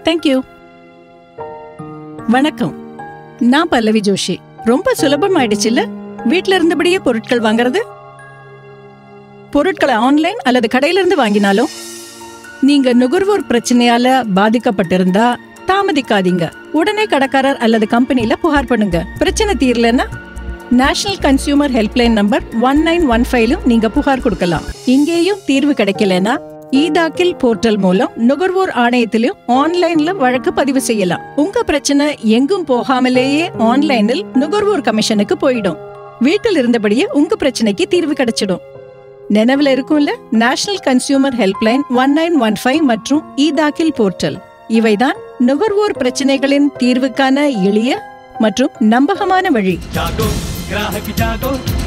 thank you வணக்கம் நான் பல்லவி ஜோஷி ரொம்ப சுலபமாயிடுச்சுல்ல வீட்ல இருந்தபடியே பொருட்கள் வாங்குறது பொருட்களை ஆன்லைன் அல்லது கடையில இருந்து வாங்கினாலும் நீங்க நுகர்வோர் பிரச்சனையால பாதிக்கப்பட்டிருந்தா தாமதிக்காதீங்க உடனே கடைக்காரர் அல்லது கம்பெனில புகார் பண்ணுங்க பிரச்சனை தீரலன்னா national consumer helpline number one nine one ஃபைவ்லும் நீங்க புகார் கொடுக்கலாம் இங்கேயும் தீர்வு கிடைக்கலனா ஈதாக்கில் போர்ட்டல் மூலம் நுகர்வோர் ஆணையத்திலும் ஆன்லைன்ல வழக்கு பதிவு செய்யலாம் உங்க பிரச்சனை எங்கும் போகாமலேயே ஆன்லைனில் நுகர்வோர் கமிஷனுக்கு போயிடும் வீட்டில் இருந்தபடியே உங்க பிரச்சனைக்கு தீர்வு கிடைச்சிடும் நினைவுல இருக்கும்ல national consumer helpline one nine one five மற்றும் ஈதாக்கில் போர்ட்டல் இவைதான் நுகர்வோர் பிரச்சனைகளின் தீர்வுக்கான எளிய மற்றும் நம்பகமான வழி जागो ग्राहक जागो